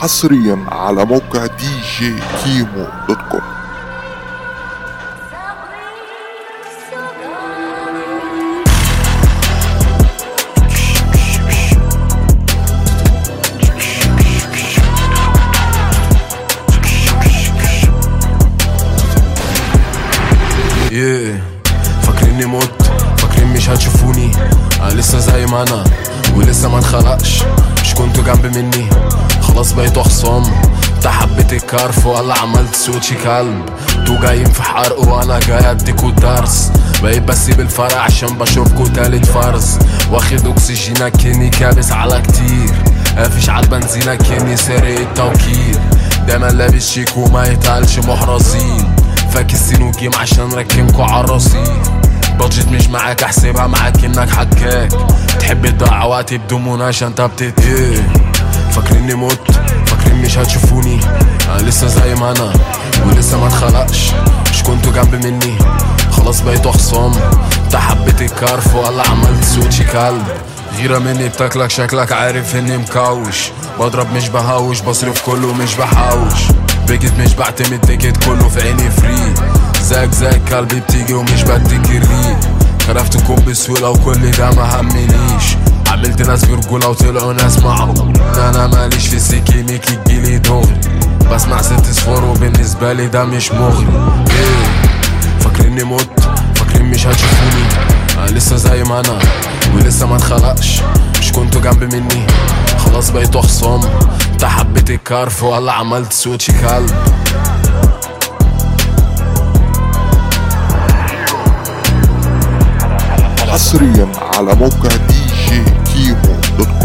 حصريا على موقع دي جي كيمو دوت كوم yeah. فاكريني مت فاكرين مش هتشوفوني انا لسه زي ما انا ولسه ما اتخلقش مش كنتوا جنب مني خلاص بقيتوا خصام انت حبيت الكارف ولا عملت سوتشي كلب انتوا جايين في حرق وانا جاي اديكوا درس بقيت بسيب الفرع عشان بشوفكوا تالت فرز واخد اكسجين كني كابس على كتير قافش على البنزينة كني سارق التوكيل دايما لابس شيك وما يتقالش محرزين فاكس سين وجيم عشان ركنكوا عالرصيف بادجت مش معاك احسبها معاك انك حكاك تحب تضيع وقتي بدون مناقشة انت بتت إيه؟ فاكريني مت فاكرين مش هتشوفوني انا لسه زي ما انا ولسه ما اتخلقش مش كنتوا جنب مني خلاص بقيتوا خصام انت حبيت الكارف ولا عملت سوتشي كلب غيرة مني بتاكلك شكلك عارف اني مكوش بضرب مش بهوش بصرف كله مش بحوش بيجت مش بعتمد تيكت كله في عيني فري زاك زاك قلبي بتيجي ومش بديك الريق خرفتكم بسهولة وكل ده ما همنيش عملت ناس برجولة وطلعوا ناس معهم ده انا ماليش في سكينيك يجيلي دغري بسمع ست صفار وبالنسبة لي ده مش مغري إيه فاكريني مت فاكرين مش هتشوفوني انا لسه زي ما انا ولسه ما اتخلقش مش كنتوا جنب مني خلاص بقيتوا خصام انت حبيت الكارف ولا عملت سويتش كلب حصريا على موقع دي جي كيمو دوت كوم